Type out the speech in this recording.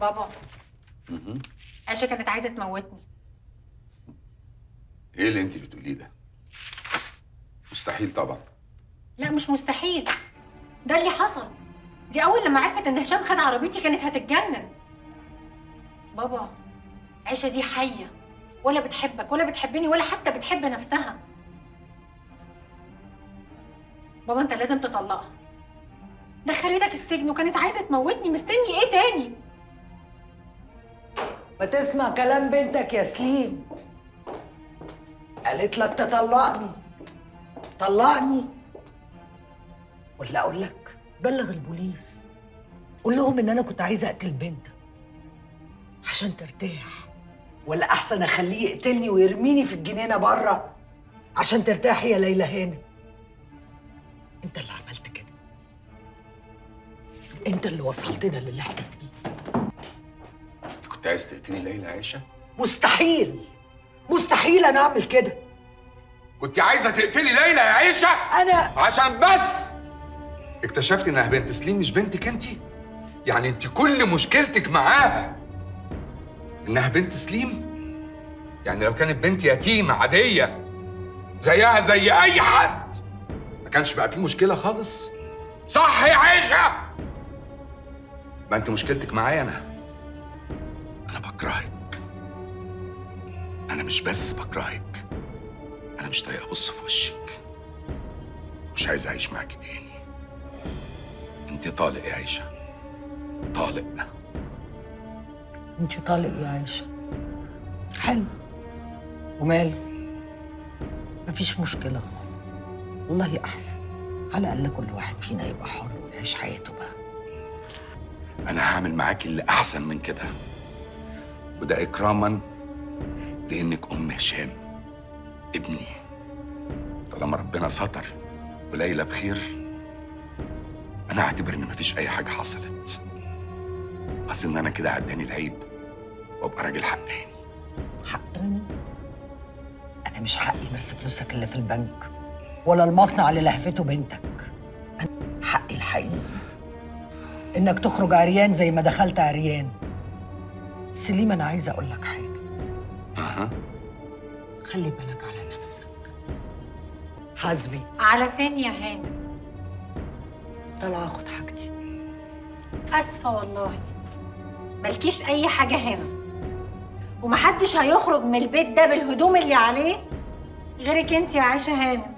بابا مهم. عائشه كانت عايزه تموتني ايه اللي انت بتقوليه ده مستحيل طبعا لا مش مستحيل ده اللي حصل دي اول لما عرفت ان هشام خد عربيتي كانت هتتجنن بابا عائشه دي حيه ولا بتحبك ولا بتحبني ولا حتى بتحب نفسها بابا انت لازم تطلقها دخلتك السجن وكانت عايزه تموتني مستني ايه تاني ما تسمع كلام بنتك يا سليم قالت لك تطلقني طلقني ولا اقول لك بلغ البوليس قول لهم ان انا كنت عايزه اقتل بنتك عشان ترتاح ولا احسن اخليه يقتلني ويرميني في الجنينه بره عشان ترتاحي يا ليلى هانم انت اللي عملت كده انت اللي وصلتنا للي احنا فيه كنت عايز تقتلي ليلى عائشه مستحيل مستحيل انا اعمل كده كنت عايزه تقتلي ليلى يا عائشه انا عشان بس اكتشفتي انها بنت سليم مش بنتك انت يعني انت كل مشكلتك معاها انها بنت سليم يعني لو كانت بنت يتيمة عادية زيها زي اي حد ما كانش بقى في مشكلة خالص صح يا عائشة ما انت مشكلتك معايا انا انا بكرهك انا مش بس بكرهك انا مش طايق ابص في وشك مش عايز اعيش معاكي تاني انت طالق يا عيشه طالق انت طالق يا عايشه حلو وماله مفيش مشكله خالص والله احسن على الاقل كل واحد فينا يبقى حر ويعيش حياته بقى انا هعمل معاكي اللي احسن من كده وده اكراما لانك ام هشام ابني طالما ربنا ستر وليلى بخير انا اعتبر ان مفيش اي حاجه حصلت اصل ان انا كده عداني العيب وابقى راجل حقاني حقاني انا مش حقي بس فلوسك اللي في البنك ولا المصنع اللي لهفته بنتك أنا حقي الحقيقي انك تخرج عريان زي ما دخلت عريان سليم انا عايزه اقول لك حاجه اها خلي بالك على نفسك حسبي على فين يا هانم طلع اخد حاجتي اسفه والله ملكيش اي حاجه هنا ومحدش هيخرج من البيت ده بالهدوم اللي عليه غيرك انت يا عائشه هانم